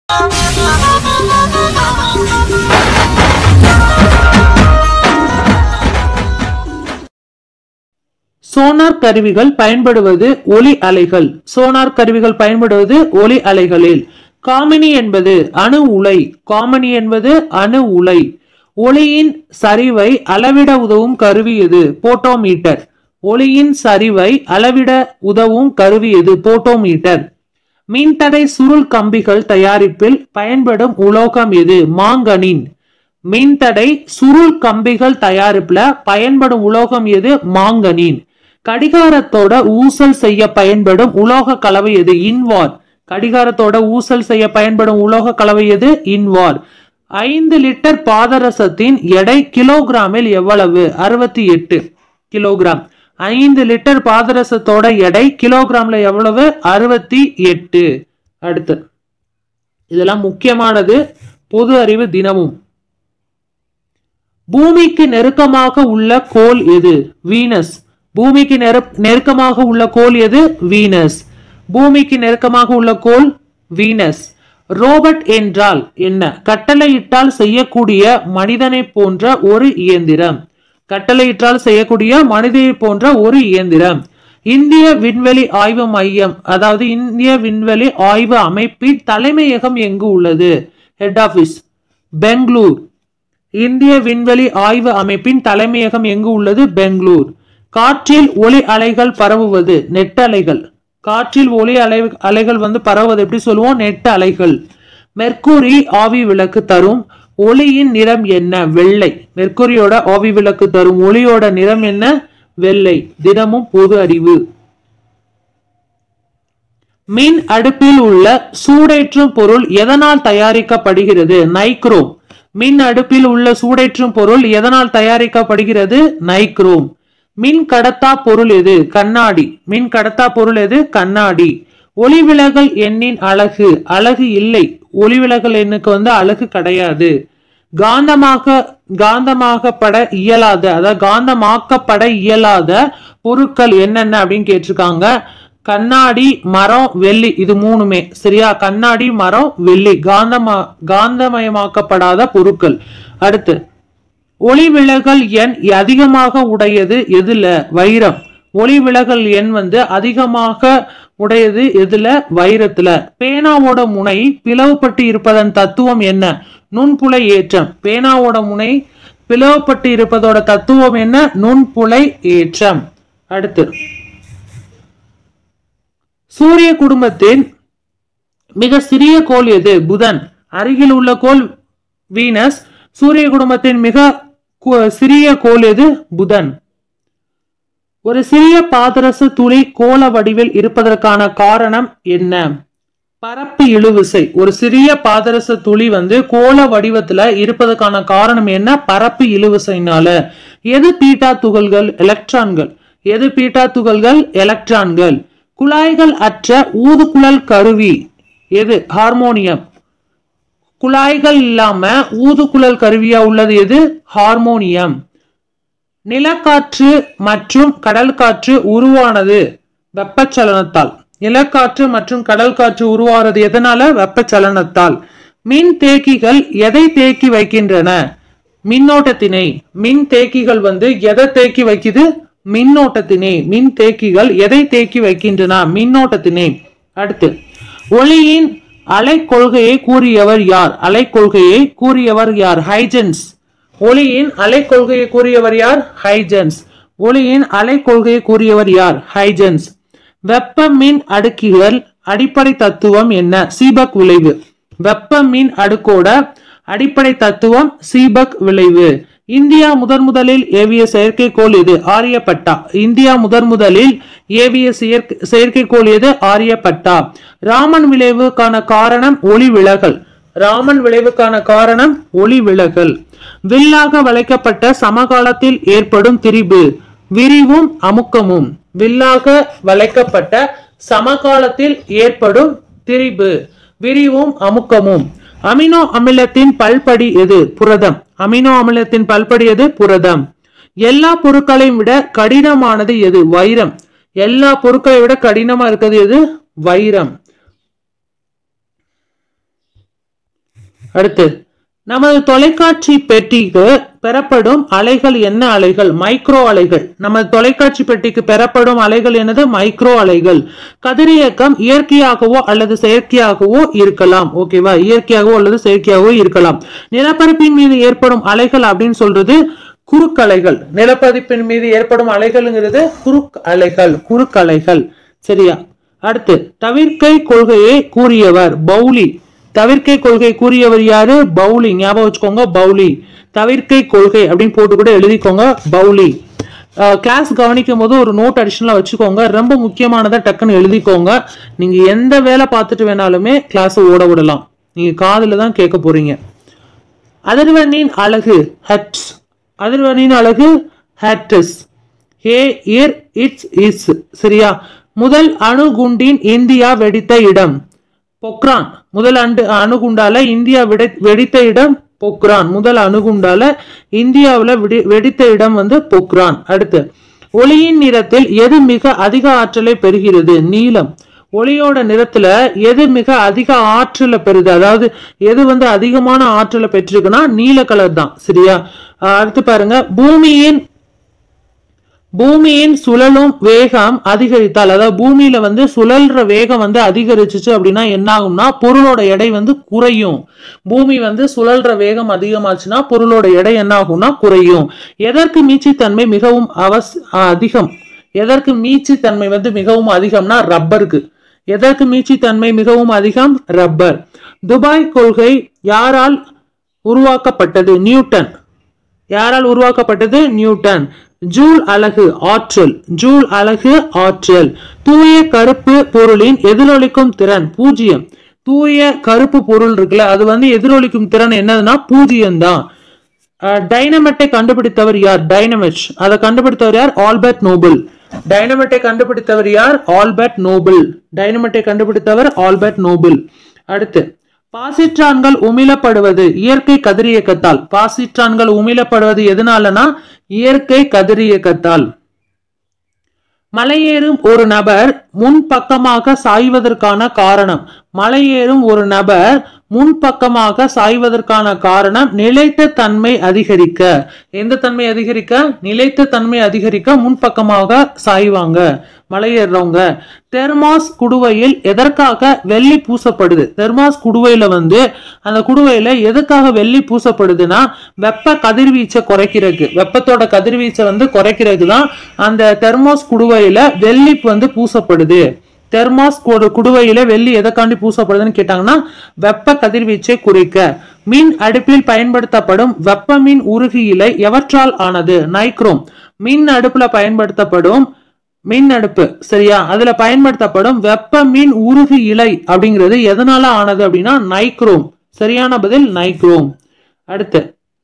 sonar கருவிகள் பயன்படுவது ஒலி அலைகள் சோனார் கருவிகள் பயன்படுவது ஒலி அலைகளில் காமினி என்பது அணு உலை காமினி என்பது அணு உலை ஒளியின் சரிவை அளவிட உதவும் கருவி எது போட்டோமீட்டர் ஒளியின் சரிவை அளவிட உதவும் கருவி எது போட்டோமீட்டர் மின்தடை சுருள் கம்பிகள் தயாரிப்பில் பயன்படும் உலோகம் எது மாங்கனின் மின்தடை சுருள் கம்பிகள் தயாரிப்புல பயன்படும் உலோகம் எது மாங்கனின் கடிகாரத்தோட ஊசல் செய்ய பயன்படும் உலோக கலவை எது இன்வார் கடிகாரத்தோட ஊசல் செய்ய பயன்படும் உலோக கலவை எது இன்வார் ஐந்து லிட்டர் பாதரசத்தின் எடை கிலோகிராமில் எவ்வளவு அறுபத்தி எட்டு கிலோகிராம் ஐந்து லிட்டர் பாதரசத்தோட எடை கிலோகிராம்ல எவ்வளவு அறுபத்தி எட்டு அடுத்து இதெல்லாம் முக்கியமானது பொது அறிவு தினமும் பூமிக்கு நெருக்கமாக உள்ள கோள் எது வீனஸ் பூமிக்கு நெரு- நெருக்கமாக உள்ள கோள் எது வீனஸ் பூமிக்கு நெருக்கமாக உள்ள கோள் வீனஸ் ரோபோட் என்றால் என்ன கட்டளையிட்டால் செய்யக்கூடிய மனிதனை போன்ற ஒரு இயந்திரம் கட்டளையிட்டால் செய்யக்கூடிய மனிதனை போன்ற ஒரு இயந்திரம் இந்திய விண்வெளி ஆய்வு மையம் அதாவது இந்திய விண்வெளி ஆய்வு அமைப்பின் தலைமையகம் எங்கு உள்ளது ஹெட் ஆபீஸ் பெங்களூர் இந்திய விண்வெளி ஆய்வு அமைப்பின் தலைமையகம் எங்கு உள்ளது பெங்களூர் காற்றில் ஒளி அலைகள் பரவுவது நெட் அலைகள் காற்றில் ஒளி அலை அலைகள் வந்து பரவுவது எப்படி சொல்லுவோம் நெட் அலைகள் மெர்க்குரி ஆவி விளக்கு தரும் ஒளியின் நிறம் என்ன வெள்ளை மெர்க்குரியோட ஆவி விளக்கு தரும் ஒளியோட நிறம் என்ன வெள்ளை தினமும் பொது அறிவு மின் அடுப்பில் உள்ள சூடேற்றும் பொருள் எதனால் தயாரிக்கப்படுகிறது நைக்ரோம் மின் அடுப்பில் உள்ள சூடேற்றும் பொருள் எதனால் தயாரிக்கப்படுகிறது நைக்ரோம் மின் கடத்தா பொருள் எது கண்ணாடி மின் கடத்தா பொருள் எது கண்ணாடி ஒளிவிலகல் எண்ணின் அழகு அழகு இல்லை ஒளிவிலகல் எண்ணுக்கு வந்து அழகு கிடையாது காந்தமாக காந்தமாகப்பட இயலாத அதாவது காந்தமாக்கப்பட இயலாத பொருட்கள் என்னென்ன அப்படின்னு கேட்டிருக்காங்க கண்ணாடி மரம் வெள்ளி இது மூணுமே சரியா கண்ணாடி மரம் வெள்ளி காந்தமா காந்தமயமாக்கப்படாத பொருட்கள் அடுத்து ஒளி விலகல் எண் அதிகமாக உடையது எதுல வைரம் ஒளி விலகல் எண் வந்து அதிகமாக உடையது எதுல வைரத்துல பேனாவோட முனை பிளவுபட்டு இருப்பதன் தத்துவம் என்ன நுண்புலை ஏற்றம் பேனாவோட முனை பிளவுபட்டு இருப்பதோட தத்துவம் என்ன நுண்புலை ஏற்றம் அடுத்து சூரிய குடும்பத்தின் மிக சிறிய கோள் எது புதன் அருகில் உள்ள கோள் வீனஸ் சூரிய குடும்பத்தின் மிக கு- சிறிய கோள் எது புதன் ஒரு சிறிய பாதரச துளி கோள வடிவில் இருப்பதற்கான காரணம் என்ன பரப்பு இழுவிசை ஒரு சிறிய பாதரச துளி வந்து கோள வடிவத்துல இருப்பதற்கான காரணம் என்ன பரப்பு இழுவிசைனால எது பீட்டா துகள்கள் எலக்ட்ரான்கள் எது பீட்டா துகள்கள் எலக்ட்ரான்கள் குழாய்கள் அற்ற ஊதுகுழல் கருவி எது ஹார்மோனியம் குழாய்கள் இல்லாம ஊதுகுழல் கருவியா உள்ளது எது ஹார்மோனியம் நிலக்காற்று மற்றும் கடல் காற்று உருவானது வெப்பச்சலனத்தால் நிலக்காற்று மற்றும் கடல் காற்று உருவாகிறது எதனால வெப்பச்சலனத்தால் மின் தேக்கிகள் எதை தேக்கி வைக்கின்றன மின்னோட்டத்தினை மின் தேக்கிகள் வந்து எதை தேக்கி வைக்குது மின்னோட்டத்தினை மின் தேக்கிகள் எதை தேக்கி வைக்கின்றன மின்னோட்டத்தினை அடுத்து ஒளியின் அலை கொள்கையை கூறியவர் யார் அலை கொள்கையை கூறியவர் யார் ஹைஜன்ஸ் ஒளியின் அலை கொள்கையை கூறியவர் யார் ஹைஜன்ஸ் ஒளியின் அலை கொள்கையை கூறியவர் யார் ஹைஜன்ஸ் வெப்ப மின் அடுக்கிகள் அடிப்படை தத்துவம் என்ன சீபக் விளைவு வெப்ப மின் அடுக்கோட அடிப்படை தத்துவம் சீபக் விளைவு இந்தியா முதன் முதலில் ஏவிய செயற்கைக்கோள் எது ஆரியப்பட்டா இந்தியா முதன் முதலில் ஏவிய செயற்கை செயற்கைக்கோள் எது ஆரியப்பட்டா ராமன் விளைவுக்கான காரணம் ஒளி விலகல் ராமன் விளைவுக்கான காரணம் ஒளி விலகல் வில்லாக வளைக்கப்பட்ட சமகாலத்தில் ஏற்படும் திரிபு விரிவும் அமுக்கமும் வில்லாக வளைக்கப்பட்ட சமகாலத்தில் ஏற்படும் திரிபு விரிவும் அமுக்கமும் அமினோ அமிலத்தின் பல்படி எது புரதம் அமினோ அமிலத்தின் பல்படி எது புரதம் எல்லா பொருட்களையும் விட கடினமானது எது வைரம் எல்லா பொருட்களை விட கடினமா இருக்கிறது எது வைரம் அடுத்து நமது தொலைக்காட்சி பெட்டிக்கு பெறப்படும் அலைகள் என்ன அலைகள் மைக்ரோ அலைகள் நமது தொலைக்காட்சி பெட்டிக்கு பெறப்படும் அலைகள் என்னது மைக்ரோ அலைகள் கதிரியக்கம் இயற்கையாகவோ அல்லது செயற்கையாகவோ இருக்கலாம் ஓகேவா இயற்கையாகவோ அல்லது செயற்கையாகவோ இருக்கலாம் நிலப்பரப்பின் மீது ஏற்படும் அலைகள் அப்படின்னு சொல்றது குறுக்கலைகள் நிலப்பரப்பின் மீது ஏற்படும் அலைகள்ங்கிறது குறுக் அலைகள் குறுக்கலைகள் சரியா அடுத்து தவிர்க்கை கொள்கையை கூறியவர் பவுலி தவிர்க்கை கொள்கை கூறியவர் யாரு பவுலி ஞாபகம் வச்சுக்கோங்க பவுலி தவிர்க்கை கொள்கை அப்படின்னு போட்டு கூட எழுதிக்கோங்க பவுலி கிளாஸ் கவனிக்கும் போது ஒரு நோட் அடிஷனலா வச்சுக்கோங்க ரொம்ப முக்கியமானதை டக்குன்னு எழுதிக்கோங்க நீங்க எந்த வேலை பார்த்துட்டு வேணாலுமே கிளாஸ் ஓட விடலாம் நீங்க காதுல தான் கேட்க போறீங்க அதிர்வெண்ணின் அழகு ஹட்ஸ் அதிர்வெண்ணின் அழகு ஹேட்டஸ் ஹே இர் இட்ஸ் இஸ் சரியா முதல் அணுகுண்டின் இந்தியா வெடித்த இடம் பொக்ரான் முதல் அண்டு அணுகுண்டால இந்தியா வெடி வெடித்த இடம் பொக்ரான் முதல் அணுகுண்டால இந்தியாவுல வெடி வெடித்த இடம் வந்து பொக்ரான் அடுத்து ஒளியின் நிறத்தில் எது மிக அதிக ஆற்றலை பெறுகிறது நீலம் ஒளியோட நிறத்துல எது மிக அதிக ஆற்றலை பெறுது அதாவது எது வந்து அதிகமான ஆற்றலை பெற்றிருக்குன்னா நீல கலர் தான் சரியா அஹ் அடுத்து பாருங்க பூமியின் பூமியின் சுழலும் வேகம் அதிகரித்தால் அதாவது பூமியில வந்து சுழல்ற வேகம் வந்து அதிகரிச்சுச்சு அப்படின்னா என்ன ஆகும்னா பொருளோட எடை வந்து குறையும் பூமி வந்து சுழல்ற வேகம் அதிகமாச்சுன்னா பொருளோட எடை என்ன ஆகும்னா குறையும் எதற்கு மீட்சித்தன்மை மிகவும் அவஸ் அதிகம் எதற்கு மீட்சித்தன்மை வந்து மிகவும் அதிகம்னா ரப்பருக்கு எதற்கு மீட்சித்தன்மை மிகவும் அதிகம் ரப்பர் துபாய் கொள்கை யாரால் உருவாக்கப்பட்டது நியூட்டன் யாரால் உருவாக்கப்பட்டது நியூட்டன் ஜூல் அலகு ஆற்றல் ஜூல் அலகு ஆற்றல் தூய கருப்பு பொருளின் எதிரொலிக்கும் திறன் பூஜ்ஜியம் தூய கருப்பு பொருள் இருக்குல்ல அது வந்து எதிரொலிக்கும் திறன் என்னதுன்னா பூஜ்ஜியம் தான் டைனமெட்டை கண்டுபிடித்தவர் யார் டைனமெட் அதை கண்டுபிடித்தவர் யார் ஆல்பர்ட் நோபல் டைனமெட்டை கண்டுபிடித்தவர் யார் ஆல்பர்ட் நோபல் டைனமெட்டை கண்டுபிடித்தவர் ஆல்பர்ட் நோபல் அடுத்து பாசிட்ரான்கள் உமிழப்படுவது இயற்கை கதிரியக்கத்தால் பாசிட்ரான்கள் உமிழப்படுவது எதனாலனா இயற்கை கதிரியக்கத்தால் மலையேறும் ஒரு நபர் முன்பக்கமாக சாய்வதற்கான காரணம் மலையேறும் ஒரு நபர் முன்பக்கமாக சாய்வதற்கான காரணம் நிலைத்த தன்மை அதிகரிக்க எந்த தன்மை அதிகரிக்க நிலைத்த தன்மை அதிகரிக்க முன்பக்கமாக சாய்வாங்க மலையேறவங்க தெர்மாஸ் குடுவையில் எதற்காக வெள்ளி பூசப்படுது தெர்மாஸ் குடுவையில வந்து அந்த குடுவையில எதுக்காக வெள்ளி பூசப்படுதுன்னா வெப்ப கதிர்வீச்சை குறைக்கிறதுக்கு வெப்பத்தோட கதிர்வீச்சை வந்து குறைக்கிறதுக்கு தான் அந்த தெர்மாஸ் குடுவையில வெள்ளி வந்து பூசப்படுது தெர்மாஸ் கு- குடுவையில வெள்ளி எதைக்காண்டி பூசப்படுதுன்னு கேட்டாங்கன்னா வெப்ப கதிர்வீச்சை குறைக்க மின் அடுப்பில் பயன்படுத்தப்படும் வெப்ப மின் உருகு இலை எவற்றால் ஆனது நைக்ரோம் மின் அடுப்புல பயன்படுத்தப்படும் மின் அடுப்பு சரியா அதுல பயன்படுத்தப்படும் வெப்ப மின் உருகு இலை அப்படிங்கிறது எதனால ஆனது அப்படின்னா நைக்ரோம் சரியான பதில் நைக்ரோம் அடுத்து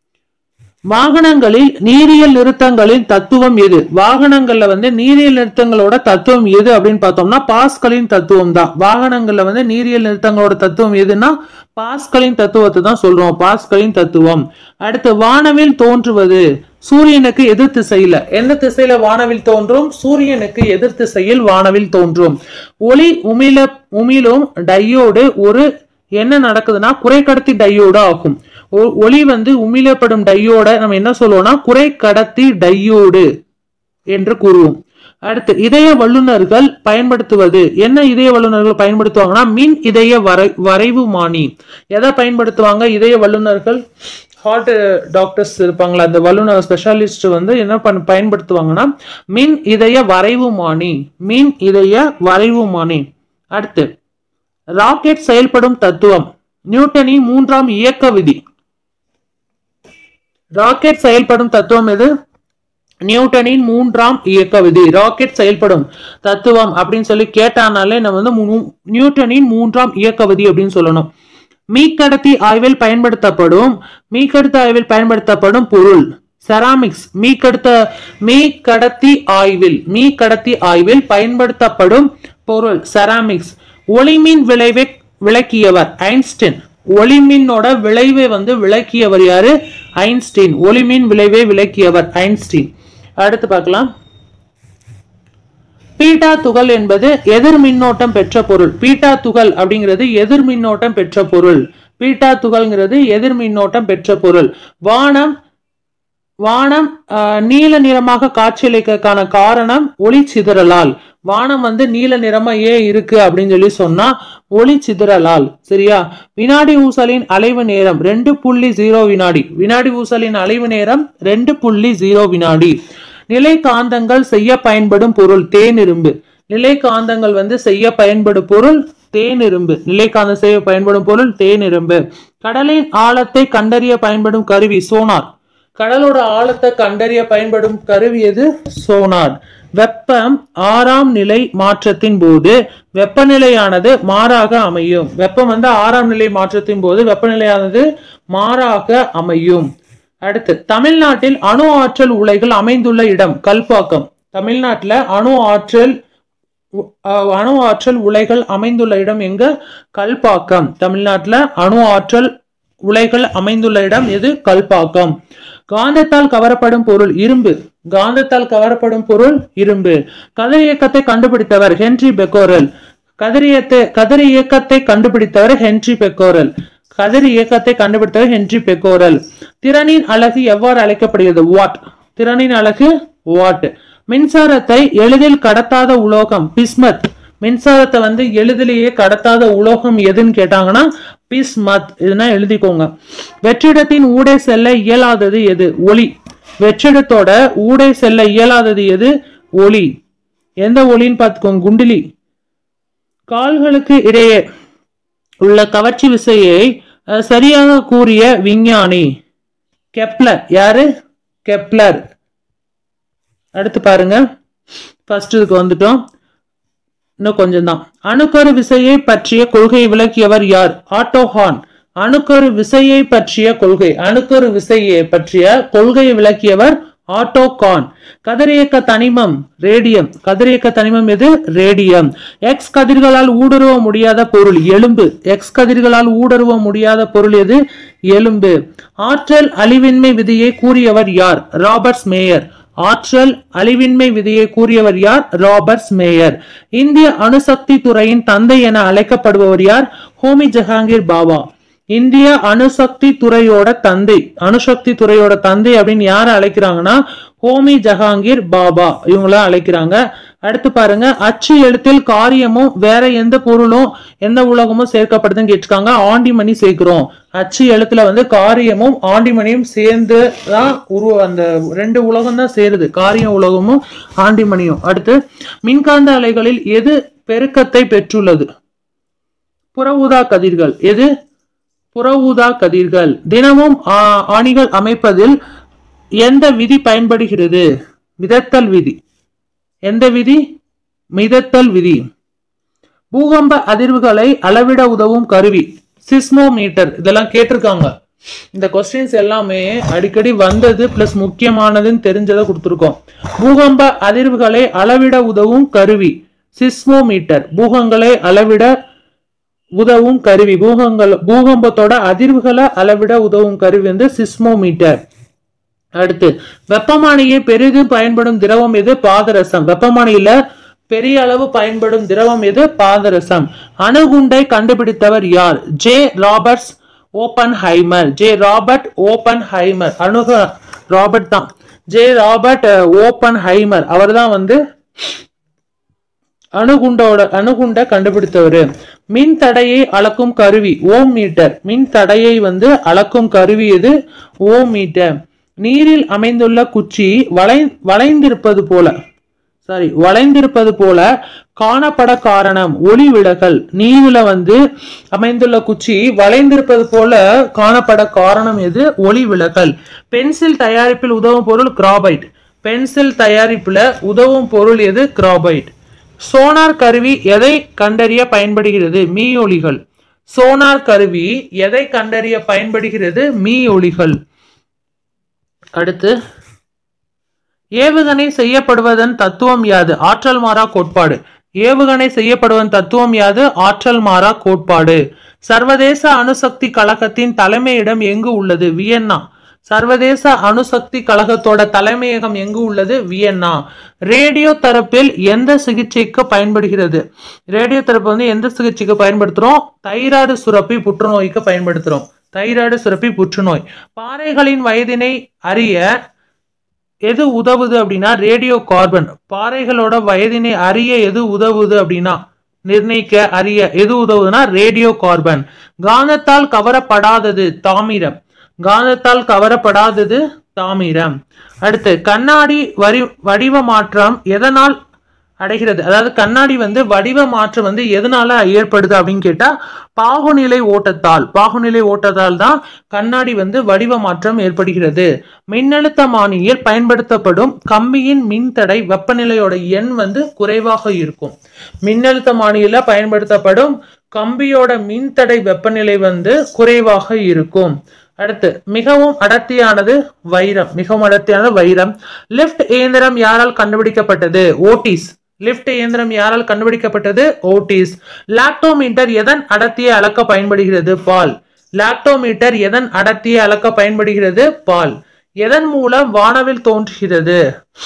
வாகனங்களில் நீரியல் நிறுத்தங்களின் தத்துவம் எது வாகனங்கள்ல வந்து நீரியல் நிறுத்தங்களோட தத்துவம் எது அப்படின்னு பார்த்தோம்னா பாஸ்கலின் தத்துவம் தான் வாகனங்கள்ல வந்து நீரியல் நிறுத்தங்களோட தத்துவம் எதுன்னா பாஸ்கலின் தத்துவத்தை தான் சொல்றோம் பாஸ்கலின் தத்துவம் அடுத்து வானவில் தோன்றுவது சூரியனுக்கு எதிர் திசையில எந்த திசையில வானவில் தோன்றும் சூரியனுக்கு எதிர் திசையில் வானவில் தோன்றும் ஒளி உமிழ உமிழும் டையோடு ஒரு என்ன நடக்குதுன்னா குறைக்கடத்தி டையோடு ஆகும் ஒ- ஒளி வந்து உமிழப்படும் டையோட நம்ம என்ன சொல்லுவோம்னா குறைக்கடத்தி டையோடு என்று கூறுவோம் அடுத்து இதய வல்லுநர்கள் பயன்படுத்துவது என்ன இதய வல்லுநர்கள் பயன்படுத்துவாங்கன்னா மின் இதய வரை வரைவுமானி எதை பயன்படுத்துவாங்க இதய வல்லுநர்கள் ஹார்ட் டாக்டர்ஸ் இருப்பாங்களா அந்த வல்லுநர் ஸ்பெஷாலிஸ்ட் வந்து என்ன பண்ண பயன்படுத்துவாங்கன்னா மின் இதய வரைவுமானி மின் இதய வரைவுமானி அடுத்து ராக்கெட் செயல்படும் தத்துவம் நியூட்டனின் மூன்றாம் இயக்க விதி ராக்கெட் செயல்படும் தத்துவம் எது நியூட்டனின் மூன்றாம் இயக்க விதி ராக்கெட் செயல்படும் தத்துவம் அப்படின்னு சொல்லி கேட்டானாலே நம்ம வந்து மூ- நியூட்டனின் மூன்றாம் இயக்க விதி அப்படின்னு சொல்லணும் மீக்கடத்தி ஆய்வில் பயன்படுத்தப்படும் மீக்கடத்தி ஆய்வில் பயன்படுத்தப்படும் பொருள் செராமிக்ஸ் மீக்கடுத்த மீக்கடத்தி ஆய்வில் மீக்கடத்தி ஆய்வில் பயன்படுத்தப்படும் பொருள் செராமிக்ஸ் ஒளிமின் விளைவை விளக்கியவர் ஐன்ஸ்டீன் ஒளிமின்னோட விளைவை வந்து விளக்கியவர் யாரு ஐன்ஸ்டீன் ஒளிமின் விளைவை விளக்கியவர் ஐன்ஸ்டீன் அடுத்து பார்க்கலாம் பீட்டா துகள் என்பது எதிர் மின்னோட்டம் பெற்ற பொருள் பீட்டா துகள் அப்படிங்கிறது எதிர் மின்னோட்டம் பெற்ற பொருள் பீட்டா துகள்ங்கிறது எதிர் மின்னோட்டம் பெற்ற பொருள் வானம் வானம் ஆஹ், நீல நிறமாக காட்சியளிக்கக்கான காரணம் ஒளி சிதறலால் வானம் வந்து நீல நிறமா ஏன் இருக்கு அப்படின்னு சொல்லி சொன்னா ஒளி சிதறலால் சரியா வினாடி ஊசலின் அலைவு நேரம் ரெண்டு புள்ளி ஜீரோ வினாடி வினாடி ஊசலின் அலைவு நேரம் ரெண்டு புள்ளி ஜீரோ வினாடி நிலை காந்தங்கள் செய்ய பயன்படும் பொருள் தேனிரும்பு நிலை காந்தங்கள் வந்து செய்ய பயன்படும் பொருள் தேனிரும்பு நிலை காந்தம் செய்ய பயன்படும் பொருள் தேனிரும்பு கடலின் ஆழத்தை கண்டறிய பயன்படும் கருவி சோனார் கடலோட ஆழத்தை கண்டறிய பயன்படும் கருவி எது சோனார் வெப்பம் ஆறாம் நிலை மாற்றத்தின் போது வெப்பநிலையானது மாறாக அமையும் வெப்பம் வந்து ஆறாம் நிலை மாற்றத்தின் போது வெப்பநிலையானது மாறாக அமையும் அடுத்து தமிழ்நாட்டில் அணு ஆற்றல் உலைகள் அமைந்துள்ள இடம் கல்பாக்கம் தமிழ்நாட்டுல அணு ஆற்றல் உ- அஹ் அணு ஆற்றல் உலைகள் அமைந்துள்ள இடம் எங்க கல்பாக்கம் தமிழ்நாட்டுல அணு ஆற்றல் உலைகள் அமைந்துள்ள இடம் எது கல்பாக்கம் காந்தத்தால் கவரப்படும் பொருள் இரும்பு காந்தத்தால் கவரப்படும் பொருள் இரும்பு கதிர் இயக்கத்தை கண்டுபிடித்தவர் ஹென்றி பெக்கோரல் கதிரியத்தை கதிர் இயக்கத்தை கண்டுபிடித்தவர் ஹென்றி பெக்கோரல் கதிர் இயக்கத்தை கண்டுபிடித்தவர் ஹென்றி பெக்கோரல் திறனின் அலகு எவ்வாறு அழைக்கப்படுகிறது வாட் திறனின் அலகு வாட் மின்சாரத்தை எளிதில் கடத்தாத உலோகம் பிஸ்மத் மின்சாரத்தை வந்து எளிதிலேயே கடத்தாத உலோகம் எதுன்னு கேட்டாங்கன்னா பிஸ்மத் இதுனா எழுதிக்கோங்க வெற்றிடத்தின் ஊடே செல்ல இயலாதது எது ஒளி வெற்றிடத்தோட ஊடே செல்ல இயலாதது எது ஒளி எந்த ஒளின்னு பார்த்துக்கோங்க குண்டிலி கால்களுக்கு இடையே உள்ள கவர்ச்சி விசையை அஹ், சரியாக கூறிய விஞ்ஞானி கெப்லர் யாரு கெப்லர் அடுத்து பாருங்க ஃபர்ஸ்ட் இதுக்கு வந்துட்டோம் இன்னும் கொஞ்சம் தான் அணுக்கரு விசையை பற்றிய கொள்கையை விளக்கியவர் யார் ஆட்டோஹான் அணுக்கரு விசையை பற்றிய கொள்கை அணுக்கரு விசையை பற்றிய கொள்கையை விளக்கியவர் ஆட்டோகான் கதிரியக்க தனிமம் ரேடியம் கதிரியக்க தனிமம் எது ரேடியம் எக்ஸ் கதிர்களால் ஊடுருவ முடியாத பொருள் எலும்பு எக்ஸ் கதிர்களால் ஊடுருவ முடியாத பொருள் எது எலும்பு ஆற்றல் அழிவின்மை விதியை கூறியவர் யார் ராபர்ட்ஸ் மேயர் ஆற்றல் அழிவின்மை விதியை கூறியவர் யார் ராபர்ட்ஸ் மேயர் இந்திய அணுசக்தி துறையின் தந்தை என அழைக்கப்படுபவர் யார் ஹோமி ஜஹாங்கீர் பாபா இந்திய அணுசக்தி துறையோட தந்தை அணுசக்தி துறையோட தந்தை அப்படின்னு யாரை அழைக்கிறாங்கன்னா ஹோமி ஜஹாங்கீர் பாபா இவங்கள அழைக்கிறாங்க அடுத்து பாருங்க அச்சு எழுத்தில் காரியமும் வேற எந்த பொருளும் எந்த உலகமும் சேர்க்கப்படுதுன்னு கேட்டிருக்காங்க ஆண்டிமணி சேர்க்கிறோம் அச்சு எழுத்துல வந்து காரியமும் ஆண்டிமணியும் சேர்ந்து தான் உருவ அந்த ரெண்டு உலகம் தான் சேருது காரிய உலகமும் ஆண்டிமணியும் அடுத்து மின்காந்த அலைகளில் எது பெருக்கத்தை பெற்றுள்ளது புற ஊதா கதிர்கள் எது புற ஊதா கதிர்கள் தினமும் ஆ- ஆணிகள் அமைப்பதில் எந்த விதி பயன்படுகிறது மிதத்தல் விதி எந்த விதி மிதத்தல் விதி பூகம்ப அதிர்வுகளை அளவிட உதவும் கருவி சிஸ்மோமீட்டர் இதெல்லாம் கேட்டிருக்காங்க இந்த கொஸ்டின்ஸ் எல்லாமே அடிக்கடி வந்தது பிளஸ் முக்கியமானதுன்னு தெரிஞ்சதை கொடுத்துருக்கோம் பூகம்ப அதிர்வுகளை அளவிட உதவும் கருவி சிஸ்மோமீட்டர் பூகங்களை அளவிட உதவும் கருவி பூகங்கள் பூகம்பத்தோட அதிர்வுகளை அளவிட உதவும் கருவி வந்து சிஸ்மோமீட்டர் அடுத்து வெப்பமானியை பெரிதும் பயன்படும் திரவம் எது பாதரசம் வெப்பமானியில பெரிய அளவு பயன்படும் திரவம் எது பாதரசம் அணுகுண்டை கண்டுபிடித்தவர் யார் J Roberts Oppenheimer J Robert Oppenheimer அணுக ராபர்ட் தான் ஜே ராபர்ட் ஓபன் ஹைமர் அவர்தான் வந்து அணுகுண்டோட அணுகுண்டை கண்டுபிடித்தவர் மின் தடையை அளக்கும் கருவி ஓம் மீட்டர் மின் தடையை வந்து அளக்கும் கருவி இது ஓம் மீட்டர் நீரில் அமைந்துள்ள குச்சி வளை வளைந்திருப்பது போல சாரி வளைந்திருப்பது போல காணப்பட காரணம் ஒளி விலகல் நீரில வந்து அமைந்துள்ள குச்சி வளைந்திருப்பது போல காணப்பட காரணம் எது ஒளி விலகல் பென்சில் தயாரிப்பில் உதவும் பொருள் கிராபைட் பென்சில் தயாரிப்புல உதவும் பொருள் எது கிராபைட் சோனார் கருவி எதை கண்டறிய பயன்படுகிறது மீ ஒளிகள் சோனார் கருவி எதை கண்டறிய பயன்படுகிறது மீ ஒளிகள் அடுத்து ஏவுகணை செய்யப்படுவதன் தத்துவம் யாது ஆற்றல் மாறா கோட்பாடு ஏவுகணை செய்யப்படுவதன் தத்துவம் யாது ஆற்றல் மாறா கோட்பாடு சர்வதேச அணுசக்தி கழகத்தின் தலைமையிடம் எங்கு உள்ளது வியன்னா சர்வதேச அணுசக்தி கழகத்தோட தலைமையகம் எங்கு உள்ளது வியன்னா ரேடியோ தரப்பில் எந்த சிகிச்சைக்கு பயன்படுகிறது ரேடியோ தரப்பு வந்து எந்த சிகிச்சைக்கு பயன்படுத்துறோம் தைராய்டு சுரப்பி புற்றுநோய்க்கு பயன்படுத்துறோம் தைராய்டு சுரப்பி புற்றுநோய் பாறைகளின் வயதினை அறிய எது உதவுது அப்படின்னா ரேடியோ கார்பன் பாறைகளோட வயதினை அறிய எது உதவுது அப்படின்னா நிர்ணயிக்க அறிய எது உதவுதுன்னா ரேடியோ கார்பன் காந்தத்தால் கவரப்படாதது தாமிரம் காந்தத்தால் கவரப்படாதது தாமிரம் அடுத்து கண்ணாடி வரி வடிவ மாற்றம் எதனால் அடைகிறது அதாவது கண்ணாடி வந்து வடிவ மாற்றம் வந்து எதனால ஏற்படுது அப்படின்னு கேட்டா பாகுநிலை ஓட்டத்தால் பாகுநிலை ஓட்டத்தால் தான் கண்ணாடி வந்து வடிவ மாற்றம் ஏற்படுகிறது மின்னழுத்தமானியில் பயன்படுத்தப்படும் கம்பியின் மின்தடை வெப்பநிலையோட எண் வந்து குறைவாக இருக்கும் மின்னழுத்தமானியில பயன்படுத்தப்படும் கம்பியோட மின்தடை வெப்பநிலை வந்து குறைவாக இருக்கும் அடுத்து மிகவும் அடர்த்தியானது வைரம் மிகவும் அடர்த்தியானது வைரம் லிஃப்ட் இயந்திரம் யாரால் கண்டுபிடிக்கப்பட்டது ஓட்டிஸ் லிஃப்ட் இயந்திரம் யாரால் கண்டுபிடிக்கப்பட்டது ஓட்டிஸ் லாக்டோமீட்டர் எதன் அடர்த்தியை அளக்க பயன்படுகிறது பால் லாக்டோமீட்டர் எதன் அடர்த்தியை அளக்க பயன்படுகிறது பால் எதன் மூலம் வானவில் தோன்றுகிறது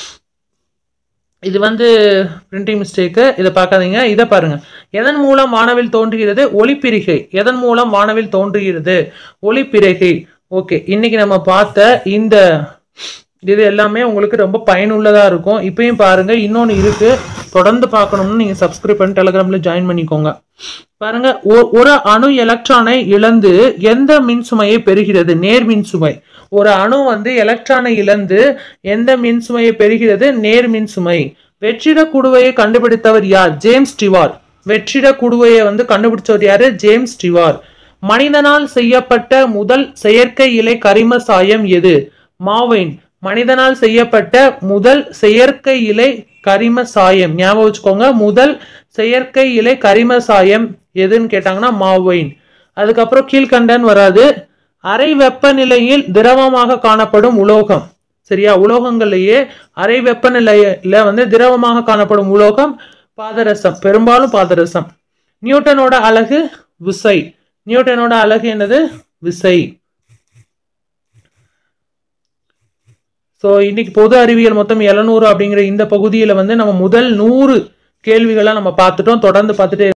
இது வந்து பிரிண்டிங் மிஸ்டேக்கு இதை பார்க்காதீங்க இதை பாருங்க எதன் மூலம் வானவில் தோன்றுகிறது ஒளிப்பிரிகை எதன் மூலம் வானவில் தோன்றுகிறது ஒளிப்பிரிகை ஓகே இன்னைக்கு நம்ம பார்த்த இந்த இது எல்லாமே உங்களுக்கு ரொம்ப பயனுள்ளதா இருக்கும் இப்பயும் பாருங்க இன்னொன்று இருக்கு தொடர்ந்து பார்க்கணும்னு நீங்க சப்ஸ்கிரைப் பண்ணி டெலிகிராம்ல ஜாயின் பண்ணிக்கோங்க பாருங்க ஒ- ஒரு அணு எலக்ட்ரானை இழந்து எந்த மின்சுமையை பெறுகிறது நேர் மின்சுமை ஒரு அணு வந்து எலக்ட்ரானை இழந்து எந்த மின்சுமையை பெறுகிறது நேர் மின்சுமை வெற்றிட குடுவையை கண்டுபிடித்தவர் யார் ஜேம்ஸ் டிவார் வெற்றிட குடுவையை வந்து கண்டுபிடிச்சவர் யாரு ஜேம்ஸ் டிவார் மனிதனால் செய்யப்பட்ட முதல் செயற்கை இலை கரிம சாயம் எது மாவைன் மனிதனால் செய்யப்பட்ட முதல் செயற்கை இலை கரிம சாயம் ஞாபகம் வச்சுக்கோங்க முதல் செயற்கை இலை கரிம சாயம் எதுன்னு கேட்டாங்கன்னா மாவைன் அதுக்கப்புறம் கீழ்கண்டன் வராது அறை வெப்பநிலையில் திரவமாக காணப்படும் உலோகம் சரியா உலோகங்கள்லயே அறை வெப்பநிலையில வந்து திரவமாக காணப்படும் உலோகம் பாதரசம் பெரும்பாலும் பாதரசம் நியூட்டனோட அலகு விசை நியூட்டனோட அலகு என்னது விசை ஸோ இன்னைக்கு பொது அறிவியல் மொத்தம் எழுநூறு அப்படிங்கிற இந்த பகுதியில் வந்து நம்ம முதல் நூறு கேள்விகளை நம்ம பார்த்துட்டோம் தொடர்ந்து பார்த்துட்டே